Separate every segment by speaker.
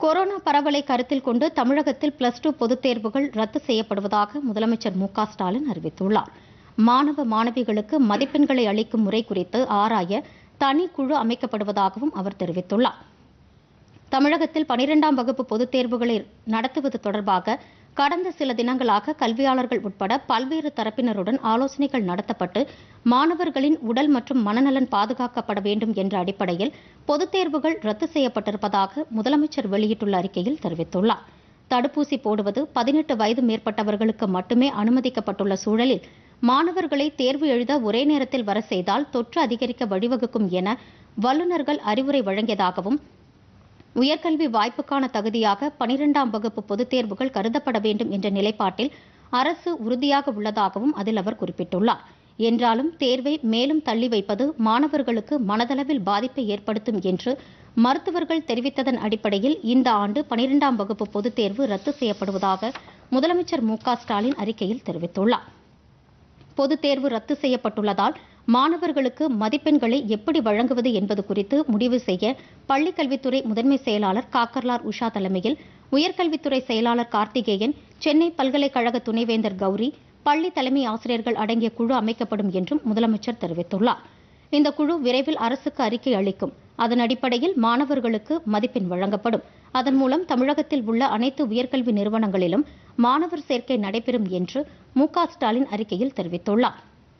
Speaker 1: corona பரவலை கருத்தில் கொண்டு தமிழகத்தில் பிளஸ் டூ பொதுத் தேர்வுகள் ரத்து செய்யப்படுவதாக முதலமைச்சர் மு க ஸ்டாலின் அறிவித்துள்ளார் மாணவ மாணவிகளுக்கு மதிப்பெண்களை அளிக்கும் முறை குறித்து ஆராய தனி குழு அமைக்கப்படுவதாகவும் அவர் தெரிவித்துள்ளார் தமிழகத்தில் பனிரெண்டாம் வகுப்பு பொதுத் தேர்வுகளை நடத்துவது தொடர்பாக கடந்த சில தினங்களாக கல்வியாளர்கள் உட்பட பல்வேறு தரப்பினருடன் ஆலோசனைகள் நடத்தப்பட்டு மாணவர்களின் உடல் மற்றும் மனநலன் பாதுகாக்கப்பட வேண்டும் என்ற அடிப்படையில் பொதுத் தேர்வுகள் ரத்து செய்யப்பட்டிருப்பதாக முதலமைச்சர் வெளியிட்டுள்ள அறிக்கையில் தெரிவித்துள்ளார் தடுப்பூசி போடுவது பதினெட்டு வயது மேற்பட்டவர்களுக்கு மட்டுமே அனுமதிக்கப்பட்டுள்ள சூழலில் மாணவர்களை தேர்வு எழுத ஒரே நேரத்தில் வர செய்தால் தொற்று அதிகரிக்க வழிவகுக்கும் என வல்லுநர்கள் அறிவுரை வழங்கியதாகவும் உயர்கல்வி வாய்ப்புக்கான தகுதியாக பனிரெண்டாம் வகுப்பு பொதுத் தேர்வுகள் கருதப்பட வேண்டும் என்ற நிலைப்பாட்டில் அரசு உறுதியாக உள்ளதாகவும் அதில் அவர் குறிப்பிட்டுள்ளார் என்றாலும் தேர்வை மேலும் தள்ளி வைப்பது மாணவர்களுக்கு மனதளவில் பாதிப்பை ஏற்படுத்தும் என்று மருத்துவர்கள் தெரிவித்ததன் அடிப்படையில் இந்த ஆண்டு பனிரெண்டாம் வகுப்பு பொதுத் தேர்வு ரத்து செய்யப்படுவதாக முதலமைச்சர் மு க ஸ்டாலின் அறிக்கையில் தெரிவித்துள்ளார் பொதுத் தேர்வு ரத்து செய்யப்பட்டுள்ளதால் மாணவர்களுக்கு மதிப்பெண்களை எப்படி வழங்குவது என்பது குறித்து முடிவு செய்ய பள்ளிக் கல்வித்துறை முதன்மை செயலாளர் காக்கர்லார் உஷா தலைமையில் உயர்கல்வித்துறை செயலாளர் கார்த்திகேயன் சென்னை பல்கலைக்கழக துணைவேந்தர் கௌரி பள்ளி தலைமை ஆசிரியர்கள் அடங்கிய குழு அமைக்கப்படும் என்றும் முதலமைச்சர் தெரிவித்துள்ளார் இந்த குழு விரைவில் அரசுக்கு அறிக்கை அளிக்கும் அதன் அடிப்படையில் மாணவர்களுக்கு மதிப்பெண் வழங்கப்படும் அதன் மூலம் தமிழகத்தில் உள்ள அனைத்து உயர்கல்வி நிறுவனங்களிலும் மாணவர் சேர்க்கை நடைபெறும் என்று மு க ஸ்டாலின் அறிக்கையில் தெரிவித்துள்ளார்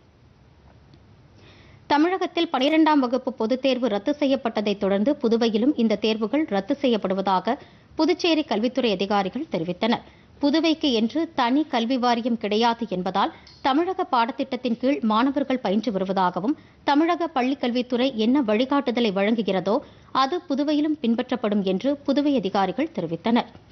Speaker 1: தமிழகத்தில் பனிரெண்டாம் வகுப்பு பொதுத் தேர்வு ரத்து செய்யப்பட்டதைத் தொடர்ந்து புதுவையிலும் இந்த தேர்வுகள் ரத்து செய்யப்படுவதாக புதுச்சேரி கல்வித்துறை அதிகாரிகள் தெரிவித்தனர் புதுவைக்கு என்று தனி கல்வி வாரியம் கிடையாது என்பதால் தமிழக பாடத்திட்டத்தின் கீழ் மாணவர்கள் பயின்று வருவதாகவும் தமிழக பள்ளிக் கல்வித்துறை என்ன வழிகாட்டுதலை வழங்குகிறதோ அது புதுவையிலும் பின்பற்றப்படும் என்று புதுவை அதிகாரிகள் தெரிவித்தனர்